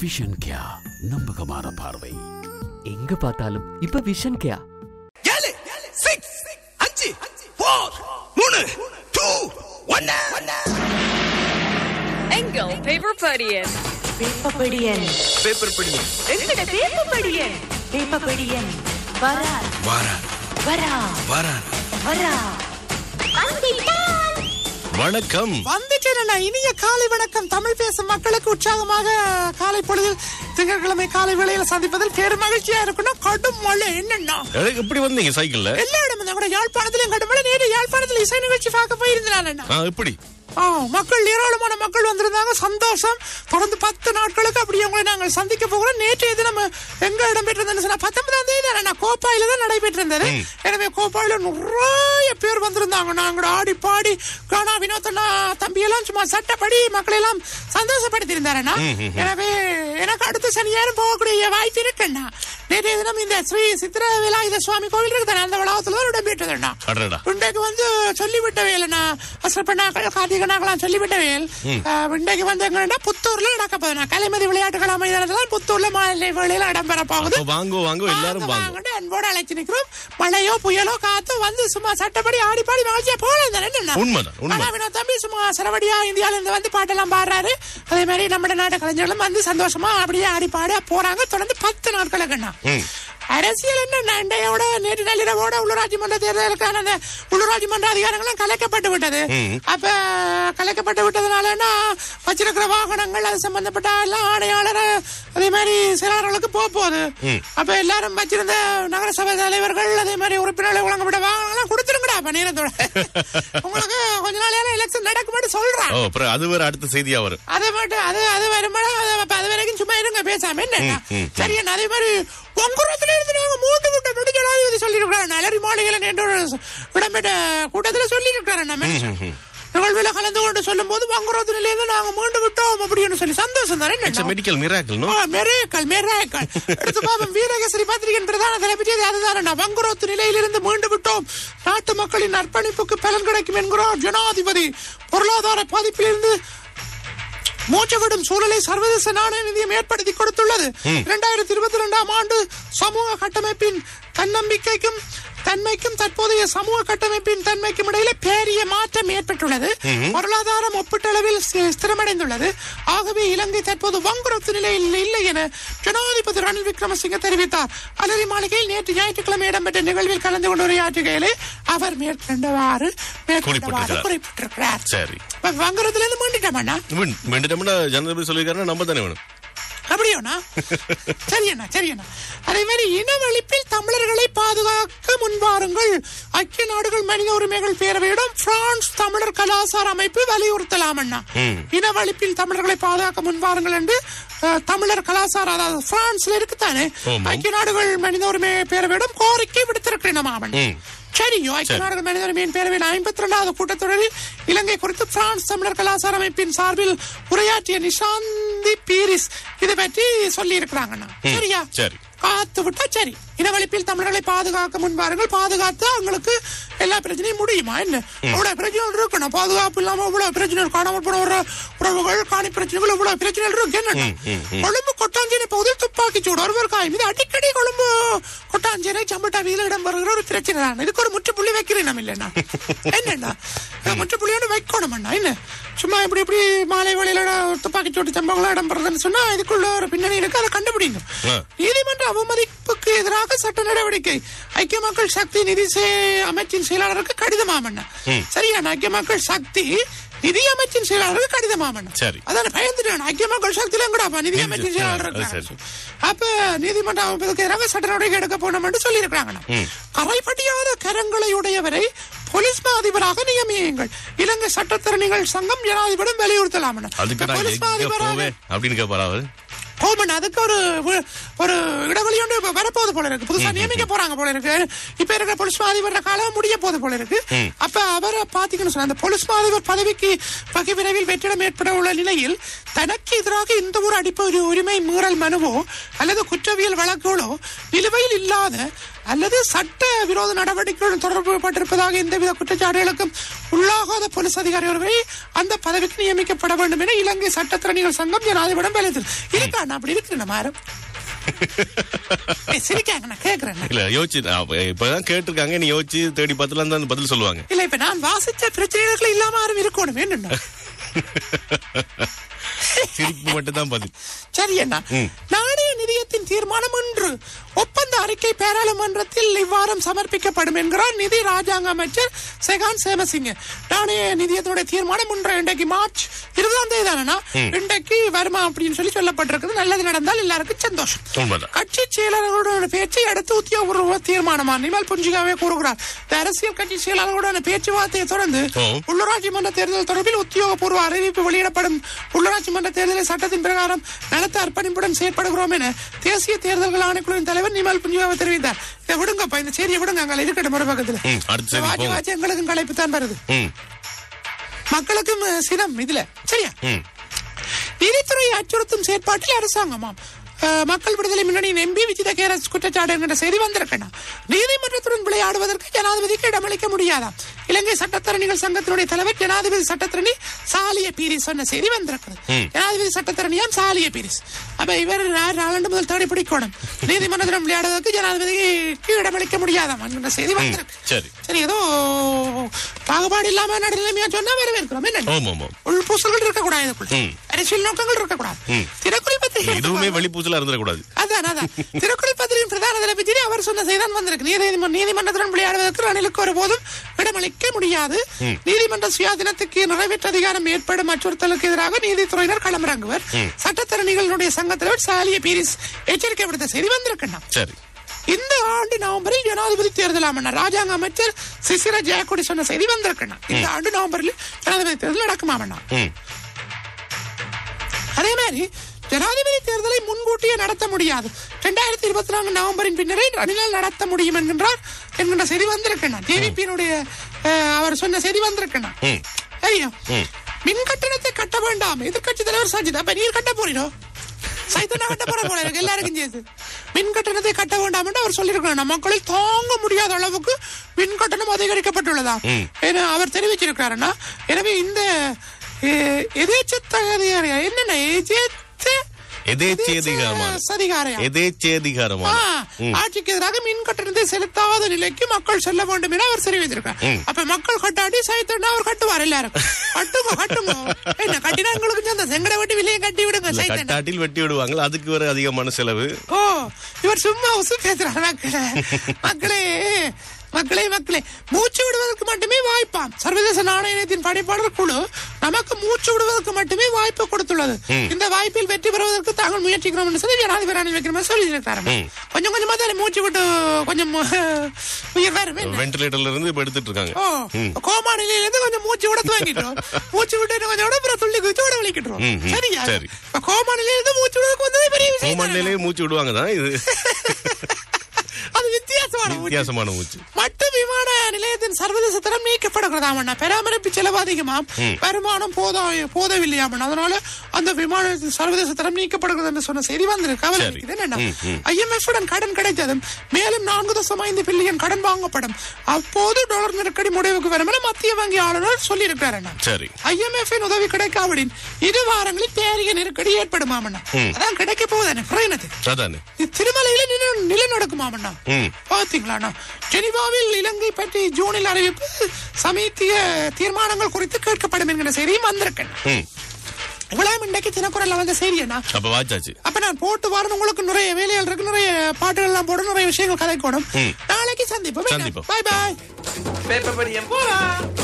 Vision கியா நம்பகமான பார்வை எங்க பார்த்தாலும் இப்ப விஷன் கேயா ஏழு சிக்ஸ் அஞ்சு ஃபோர் மூணு டூ ஒன்னு எங்கள் பேப்பர் படியன் பேப்பப்படியன் பேப்பர் படி எங்கட பேப்பப்படியன் பேப்பப்படியன் வரா வாரா வரா வாரா வரா வணக்கம் வந்துட்டேன் இனிய காலை வணக்கம் தமிழ் பேசும் மக்களுக்கு உற்சாகமாக காலை பொழுதில் திங்கட்கிழமை காலை வேளையில சந்திப்பதில் பெரும் மகிழ்ச்சியா இருக்கணும் கடும் மழை என்னன்னா எதுக்கு இப்படி வந்தீங்க சைக்கிள்ல எல்லா இடமும் கூட யாழ்ப்பாணத்திலும் கடும் மழை நேற்று யாழ்ப்பாணத்தில் இசை நிகழ்ச்சி பார்க்க போயிருந்தேன் ஆ, எப்படி ஆ, மக்கள் ஏராளமான மக்கள் வந்திருந்தாங்க சந்தோஷம் தொடர்ந்து பத்து நாட்களுக்கு அப்படி உங்களை நாங்கள் சந்திக்க போகிறோம் நேற்றைய தினம் எங்க இடம்பெற்றிருந்தேன்னு சொன்னா பத்தொன்பதாம் தேதி தானே நான் கோப்பாயில தான் நடைபெற்றிருந்தது எனவே கோப்பாயில நிறைய பேர் வந்திருந்தாங்க நாங்கள் ஆடி பாடி கானா வினோத்தனா தம்பி எல்லாம் சும்மா சட்டப்படி மக்களை எல்லாம் சந்தோஷப்படுத்தி இருந்தாரண்ணா எனவே எனக்கு அடுத்த சனியாரும் போகக்கூடிய வாய்ப்பு இருக்குண்ணா நேற்றைய தினம் இந்த ஸ்ரீ சித்திர விலாயுத சுவாமி கோவில் இருக்குதானே அந்த வளாகத்துல தான் இடம்பெற்றதுண்ணா அடடா இன்றைக்கு வந்து சொல்லிவிட்ட வேலைண்ணா அசரப்பண்ணாக்கள் கார்த்திகனாக்கெல்லாம் சொல்லிவிட்ட வேல் அஹ், இன்றைக்கு வந்து எங்கன்னா புத்தூர்ல நடக்க போகுதுண்ணா கலைமதி விளையாட்டுகள் மைதானத்துல புத்தூர்ல மாலை வேளையில இடம்பெற போகுது அப்ப வாங்கோ வாங்கோ எல்லாரும் வாங்கோ வாங்கன்னு அன்போடு அழைச்சு நிக்கிறோம் மழையோ புயலோ காத்தோ வந்து சும்மா சட்டப்படி ஆடி பாடி மகிழ்ச்சியா போகலாம் தானே என்ன உண்மைதான் உண்மை ஆனா வினோத் தம்பி சும்மா சரவடியா இந்தியால இருந்து வந்து பாட்டெல்லாம் பாடுறாரு அதே மாதிரி நம்ம நாட்டு கலைஞர்களும் வந்து சந்தோஷமா அப்படியே ஆடி பாட போறாங்க தொடர்ந்து பத்து நாட்களுக்குண்ணா அரசியல் என்ன இண்டையோட நேற்று நள்ளிரவோட உள்ளூராட்சி மன்ற தேர்தலுக்கான அந்த உள்ளூராட்சி மன்ற அதிகாரங்களும் கலைக்கப்பட்டு விட்டது அப்ப கலைக்கப்பட்டு விட்டதுனாலன்னா வச்சிருக்கிற வாகனங்கள் அது சம்பந்தப்பட்ட எல்லாம் ஆணையாளர் அதே மாதிரி செயலாளர்களுக்கு போக போகுது அப்ப எல்லாரும் வச்சிருந்த நகரசபை தலைவர்கள் அதே மாதிரி உறுப்பினர்களை வழங்கப்பட்ட வாகனங்கள்லாம் கொடுத்துருங்கடா அப்ப நேரத்தோட உங்களுக்கு கொஞ்ச நாளையால எலெக்ஷன் நடக்கும்னு சொல்றான் ஓ அப்புறம் அது வேற அடுத்த செய்தியா வரும் அதை மட்டும் அது அது வருமானா அது அப்ப அது வரைக்கும் சும்மா இருங்க பேசாம என்ன சரி என்ன அதே மாதிரி பொங்குறத்துல இருந்து நாங்க மூட்டு விட்ட நெடுஞ்சலாதிபதி சொல்லியிருக்கிறார் அலரி மாளிகையில நேற்று ஒரு இடம்பெற்ற கூட்டத்துல சொல்லியிருக்கிறார் நம்ம நிகழ்வுல கலந்து கொண்டு சொல்லும் போது வங்குறதுல இருந்து நாங்க மீண்டு விட்டோம் அப்படின்னு சொல்லி சந்தோஷம் தானே இட்ஸ் என்ன? மெடிக்கல் மிராக்கல் நோ ஆ, மெரேக்கல் மெரேக்கல் எடுத்து பாப்போம் வீரகேசரி பத்திரிகையின் பிரதான தலைப்பற்றியது அதுதான் நான் வங்குரோத்து நிலையிலிருந்து மீண்டு விட்டோம் நாட்டு மக்களின் அர்ப்பணிப்புக்கு பலன் கிடைக்கும் என்கிறார் ஜனாதிபதி பொருளாதார பாதிப்பிலிருந்து மூச்சு விடும் சூழலை சர்வதேச நாணய நிதியம் ஏற்படுத்தி கொடுத்துள்ளது இரண்டாயிரத்தி இருபத்தி ரெண்டாம் ஆண்டு சமூக கட்டமைப்பின் தன்னம்பிக்கைக்கும் தன்மைக்கும் தற்போதைய சமூக கட்டமைப்பின் தன்மைக்கும் இடையில பெரிய மாற்றம் ஏற்பட்டுள்ளது பொருளாதாரம் ஒப்பீட்டளவில் சி- ஸ்திரமடைந்துள்ளது ஆகவே இலங்கை தற்போது வங்குரோத்து நிலையில் இல்லை என ஜனாதிபதி ரணில் விக்ரமசிங்க தெரிவித்தார் அலரி மாளிகையில் நேற்று ஞாயிற்றுக்கிழமை இடம்பெற்ற நிகழ்வில் கலந்து கொண்டு உரையாற்றுகையிலே அவர் மேற்கண்டவாறு மேற்கண்டவாறு குறிப்பிட்டிருக்கிறார். குறிப்பிட்டிருக்கிறார் சரி இப்ப வங்குரோத்துல இருந்து மீண்டுட்டோம்னா மீண்டுட்டோம்னா ஜனாதிபதி சொல்லியிருக்காருன்னா நம்ம தானே வேணும் அப்படியோண்ணா சரியண்ணா சரியண்ணா அதே மாதிரி இனவழிப்பில் தமிழர்களை பாதுகாக்க முன்வாருங்கள் ஐக்கிய நாடுகள் மனித உரிமைகள் பேரவையிடம் பிரான்ஸ் தமிழர் கலாசார அமைப்பு வலியுறுத்தலாம் அண்ணா இனவழிப்பில் தமிழர்களை பாதுகாக்க முன்வாருங்கள் என்று அஹ், தமிழர் கலாசார அதாவது பிரான்ஸ்ல இருக்குத்தானே ஆமாம். ஐக்கிய நாடுகள் மனித உரிமை பேரவையிடம் கோரிக்கை விடுத்திருக்கிறேன் மாமன் ம். சரியோ ஐக்கிய சரி. நாடுகள் மனித உரிமையின் பேரவையின் ஐம்பத்தி ரெண்டாவது கூட்டத்தொடரில் இலங்கை குறித்து பிரான்ஸ் தமிழர் கலாச்சார அமைப்பின் சார்பில் உரையாற்றிய நிஷாந்தி பீரிஸ் இதை பற்றி சொல்லி இருக்கிறாங்கண்ணா சரியா சரி. காத்து விட்டா சரி இனவழிப்பில் தமிழர்களை பாதுகாக்க முன்பாருங்கள் பாதுகாத்து அவங்களுக்கு எல்லா பிரச்சனையும் முடியுமா என்ன அவ்வளவு பிரச்சனைகள் இருக்கணும் பாதுகாப்பு இல்லாம இவ்வளவு பிரச்சனைகள் காணாமல் போன ஒரு உறவுகள் காணி பிரச்சனைகள் இவ்வளவு பிரச்சனைகள் இருக்கு என்ன கொழும்பு கொட்டாஞ்சேரி பகுதியில் துப்பாக்கி சூடு ஒருவர் காயம் இது அடிக்கடி கொழும்பு கொட்டாஞ்சேரி சம்பட்டா வீதியில் இடம்பெறுகிற ஒரு பிரச்சனை தான் இதுக்கு ஒரு முற்றுப்புள்ளி வைக்கிறேன் நம்ம இல்லைன்னா என்னண்ணா இது முற்றுப்புள்ளியோட வைக்கணும் அண்ணா என்ன சும்மா இப்படி இப்படி மாலை வேளையில துப்பாக்கி சூட்டு சம்பவங்களா இடம்பெறுதுன்னு சொன்னா இதுக்குள்ள ஒரு பின்னணி இருக்கு அதை கண்டுபிடிங்க ஆ. நீதிமன்ற அவமதிப்புக்கு எதிராக சட்ட நடவடிக்கை ஐக்கிய மக்கள் சக்தி நிதி செ- அமைச்சின் செயலாளருக்கு கடிதமாமண்ணா சரியா ஐக்கிய மக்கள் சக்தி நிதி அமைச்சின் செயலாளருக்கு கடிதமாமண்ணா சரி. அதான பயந்துட்டேன் ஐக்கிய மக்கள் சக்தியில கூடப்பா நிதி நிதி- அமைச்சின் ஆ, செயலாளர் அது இருக்காங்க. சரி. அப்ப நீதிமன்ற அமைப்புக்கு எதிராக சட்ட நடவடிக்கை எடுக்க போனோம் என்று சொல்லியிருக்காங்க கரைப்பட்டியாத கரங்களை உடையவரை போலீஸ் மா அதிபராக நியமியுங்கள் இலங்கை சட்டத்தரணிகள் சங்கம் ஜனாதிபதியிடம் வலியுறுத்தலாம் அதுக்கு நான் போலீஸ் மா எங்க அதிபராக போவேன் அப்படின்னு கேட்பாரா அவரு கோமன் அதுக்கு ஒரு வி- ஒரு இடைவெளி ஒன்று இப்ப வரப்போகுது போல இருக்கு புதுசா நியமிக்க போறாங்க போல இருக்கு இப்ப இருக்கிற போலீஸ் மா அதிபர் காலம் முடிய போகுது போல இருக்கு அப்ப அவரை பாத்தீங்கன்னு சொன்னா அந்த போலீஸ் மா அதிபர் பதவிக்கு வகை விரைவில் வெற்றிடம் ஏற்பட உள்ள நிலையில் தனக்கு எதிராக இந்த ஒரு அடிப்படை உரிமை மீறல் மனுவோ அல்லது குற்றவியல் வழக்குகளோ நிலுவையில் இல்லாத அல்லது சட்ட விரோத நடவடிக்கைகளுடன் தொடர்பு பட்டிருப்பதாக எந்தவித குற்றச்சாட்டுகளுக்கும் உள்ளாகாத போலீஸ் அதிகாரி ஒருவரை அந்த பதவிக்கு நியமிக்கப்பட வேண்டும் என இலங்கை சட்டத்திறனிகள் சங்கம் ஜனாதிபதியிடம் வேலைத்தது இருக்கா நான் அப்படி இருக்கிறேன் மாறும் சிரிக்காங்க நான் கேக்குறேன் இல்ல யோசிச்சு அப்ப இப்பதான் கேட்டிருக்காங்க நீ யோசிச்சு தேடி பார்த்துலாம் தான் பதில் சொல்லுவாங்க இல்ல இப்ப நான் வாசிச்ச பிரச்சனைகள் இல்லாம யாரும் இருக்கணும் வேணும்னா சிரிப்பு மட்டும் தான் பதில் சரி அண்ணா நாணய நிதியத்தின் தீர்மானம் ஒன்று ஒப்பந்த அறிக்கை பாராளுமன்றத்தில் இவ்வாரம் சமர்ப்பிக்கப்படும் என்கிறார் நிதி ராஜாங்க அமைச்சர் செகான் சேமசிங்க நாணய நிதியத்தினுடைய தீர்மானம் ஒன்று இன்றைக்கு மார்ச் இருபதாம் தேதி தானே இன்றைக்கு வருமா அப்படின்னு சொல்லி சொல்லப்பட்டிருக்குது நல்லது நடந்தால் எல்லாருக்கும் சந்தோஷம் உண்மைதான் கட்சி செயலாளர்களுடன் பேச்சை அடுத்து உத்தியோகபூர்வ தீர்மானமா நிமல் புஞ்சிகாவே கூறுகிறார் இந்த அரசியல் கட்சி செயலாளர்களுடன் பேச்சுவார்த்தையை தொடர்ந்து ஓ. உள்ளூராட்சி மன்ற தேர்தல் தொடர்பில் உத்தியோகபூர்வ அறிவிப்பு வெளியிடப்படும் உள்ளூராட்சி மன்ற தேர்தலை சட்டத்தின் பிரகாரம் நடத்த அர்ப்பணிப்புடன் செயற்படுகிறோம் என தேசிய தேர்தல்கள் ஆணைக்குழுவின் தலைவர் நிமல் புஞ்சிகாவை தெரிவித்தார் இதை விடுங்கப்பா இந்த செய்தியை விடுங்க அங்கே இருக்கட்டும் ஒரு பக்கத்துல ம், அடுத்த செய்தி வாட்சி போங்க. வாட்சி எங்களுக்கும் களைப்பு தான் வருது ம் மக்களுக்கும் அஹ், சினம் இதுல சரியா ம் நீதித்துறை அச்சுறுத்தும் செயற்பாட்டில் அரசாங்கமாம் அஹ், மக்கள் விடுதலை முன்னணியின் எம்பி விஜித கேரஸ் குற்றச்சாட்டு என்கிற செய்தி வந்திருக்கணும் நீதிமன்றத்துடன் விளையாடுவதற்கு ஜனாதிபதிக்கு இடமளிக்க முடியாதாம் இலங்கை சட்டத்தரணிகள் சங்கத்தினுடைய தலைவர் ஜனாதிபதி சட்டத்தரணி சாலிய பீரிஸ் சொன்ன செய்தி வந்திருக்கிறது ஜனாதிபதி சட்டத்தரணியாம் சாலிய பீரிஸ் அப்ப இவர் நா- நாலாண்டு முதல் தேடி பிடிக்கணும் நீதிமன்றத்துடன் விளையாடுவதற்கு ஜனாதிபதிக்கு இடமளிக்க முடியாதாம் என்கிற செய்தி வந்திருக்கு சரி சரி ஏதோ பாகுபாடு இல்லாம நடுநிலைமையா சொன்னா வரவேற்கிறோம் என்ன ஆமா ஆமா உள் பூசல்கள் இருக்கக்கூடாது இதுக்குள்ள ம். அரசியல் நோக்கங்கள் இருக்கக்கூடாது ம். தினக்குறள் பத்திரிகை இதுவுமே வெளிப்பூச்சலா இருந்துடக்கூடாது அதான் அதான் தினக்குறள் பத்திரிகையின் பிரதான தலைப்பதி அவர் சொன்ன செய்தான் வந்திருக்கு நீதிமன்ற நீதிமன்றத்துடன் விளையாடுவதற்கு ரணிலுக்கு ஒருபோதும் இடமளிக்க முடியாது நீதிமன்ற சுயாதீனத்துக்கு நிறைவேற்ற அதிகாரம் ஏற்படும் அச்சுறுத்தலுக்கு எதிராக நீதித்துறையினர் களமிறங்குவர் சட்டத்தரணிகளுடைய சங்க தலைவர் சாலிய பீரிஸ் எச்சரிக்கை விடுத்த செய்தி வந்திருக்கண்ணா சரி இந்த ஆண்டு நவம்பரில் ஜனாதிபதி தேர்தல் ஆமண்ணா ராஜாங்க அமைச்சர் சிசிர ஜெயக்குடி சொன்ன செய்தி வந்திருக்கண்ணா இந்த ஆண்டு நவம்பரில் ஜனாதிபதி தேர்தல் நடக்குமாமண்ணா ம் அதே மாதிரி ஜனாதிபதி தேர்தலை முன்கூட்டியே நடத்த முடியாது இரண்டாயிரத்தி இருபத்தி நான்கு நவம்பரின் பின்னரே ரணிலால் நடத்த முடியும் என்கின்றார் என்கின்ற செய்தி வந்திருக்கேன் ஜேவிபியினுடைய அவர் சொன்ன செய்தி வந்திருக்கேன் ம் ஐயோ ம். மின் கட்டணத்தை கட்ட வேண்டாம் எதிர்க்கட்சி தலைவர் சஜித் அப்ப நீர் கட்ட போறீரோ சைத்தனா கட்ட போற போல இருக்கு எல்லாருக்கும் சேர்த்து மின் கட்டணத்தை கட்ட வேண்டாம் என்று அவர் சொல்லியிருக்கிறார் மக்களை தாங்க முடியாத அளவுக்கு மின் கட்டணம் அதிகரிக்கப்பட்டுள்ளதா ம். என அவர் தெரிவிச்சிருக்கிறாருன்னா எனவே இந்த எ- எதேச்ச தகுதியார் என்னென்ன எதேச்ச எதேச்சேதிகாரமான சதிகாரையா எதேச்சேதிகாரமான ஆ, ம். ஆட்சிக்கு எதிராக மின் கட்டணத்தை செலுத்தாத நிலைக்கு மக்கள் செல்ல வேண்டும் என அவர் தெரிவித்திருக்கார் ம். அப்ப மக்கள் கட்டாட்டி சைத்தன்னா அவர் கட்டுவார் எல்லாரும் கட்டுங்க கட்டுங்க என்ன கட்டினா எங்களுக்கு அந்த செங்கடை வெட்டி விலையை கட்டி விடுங்க இல்ல, சைத்தன்னா கட்டாட்டில் வெட்டி விடுவாங்க அதுக்கு வேற அதிகமான செலவு ஓ இவர் சும்மா உசு பேசுறார் மக்களே மக்களே மக்களே மக்களே மூச்சு விடுவதற்கு மட்டுமே வாய்ப்பாம் சர்வதேச நாணயத்தின் படைப்பாளர் குழு நமக்கு மூச்சு விடுவதற்கு மட்டுமே வாய்ப்பு கொடுத்துள்ளது இந்த வாய்ப்பில் வெற்றி பெறுவதற்கு தாங்கள் முயற்சிக்கிறோம் என்று சொல்லி ஜனாதிபதி ரணில் விக்ரம சொல்லி இருக்கிறார் கொஞ்சம் கொஞ்சமா தானே மூச்சு விட்டு கொஞ்சம் உயிர் வரும் என்ன? வென்டிலேட்டர்ல இருந்து இப்ப எடுத்துட்டு இருக்காங்க ஓ கோமா நிலையில இருந்து கொஞ்சம் மூச்சு விட துவங்கிட்டோம் மூச்சு விட்டு இன்னும் கொஞ்சம் விட அப்புறம் துள்ளி குதிச்சு விட வலிக்கிட்டோம் ம், ம், சரியா சரி. இப்ப கோமா நிலையில இருந்து மூச்சு விடுறதுக்கு வந்ததே பெரிய விஷயம் தானே. கோமண்ணிலேயே மூச்சு விடுவாங்க தான் இது அது வித்தியாசமான மூச்சு. வித்தியாசமான மூச்சு மட்டு விமான நிலையத்தின் சர்வதேச தரம் நீக்கப்படுகிறதாமண்ணா பராமரிப்பு செலவு அதிகமாம் வருமானம் போதா போதவில்லையாமண்ணா அதனால அந்த விமானத்தின் சர்வதேச தரம் நீக்கப்படுகிறது என்று சொன்ன செய்தி வந்திருக்கு கவலை சரி. இருக்குது என்னன்னா ம், ம். ஐஎம்எஃப் உடன் கடன் கிடைத்ததும் மேலும் நான்கு தசம் ஐந்து பில்லியன் கடன் வாங்கப்படும் அப்போது டாலர் நெருக்கடி முடிவுக்கு வரும் என மத்திய வங்கி ஆளுநர் சொல்லியிருக்கிறார் சரி ஐஎம்எஃப் உதவி கிடைக்காவிடின் இரு வாரங்களில் பேரிய நெருக்கடி ஏற்படுமாமண்ணா ம். அதான் கிடைக்க போகுதானே குறையினது அதானே இது திருமலையில நில நிலநடுக்குமாமண்ணா ம் பாத்தீங்களாண்ணா ஜெனிவாவில் இலங்கை பற்றி ஜூனில் அறிவிப்பு சமீத்திய தீர்மானங்கள் குறித்து கேட்கப்படும் என்கிற செய்தியும் வந்திருக்கேன் ம் இவ்வளவு இன்றைக்கு தினக்குரல்ல வந்த செய்தி என்ன அப்ப வாச்சாச்சு அப்ப நான் போட்டு வரணும் உங்களுக்கு நிறைய வேலைகள் இருக்கு நிறைய பாட்டுகள் எல்லாம் போட நிறைய விஷயங்கள் கதைக்கணும் ம். நாளைக்கு சந்திப்போம் சந்திப்போம். பாய் பாய் பேப்பர் படியம் போலாம்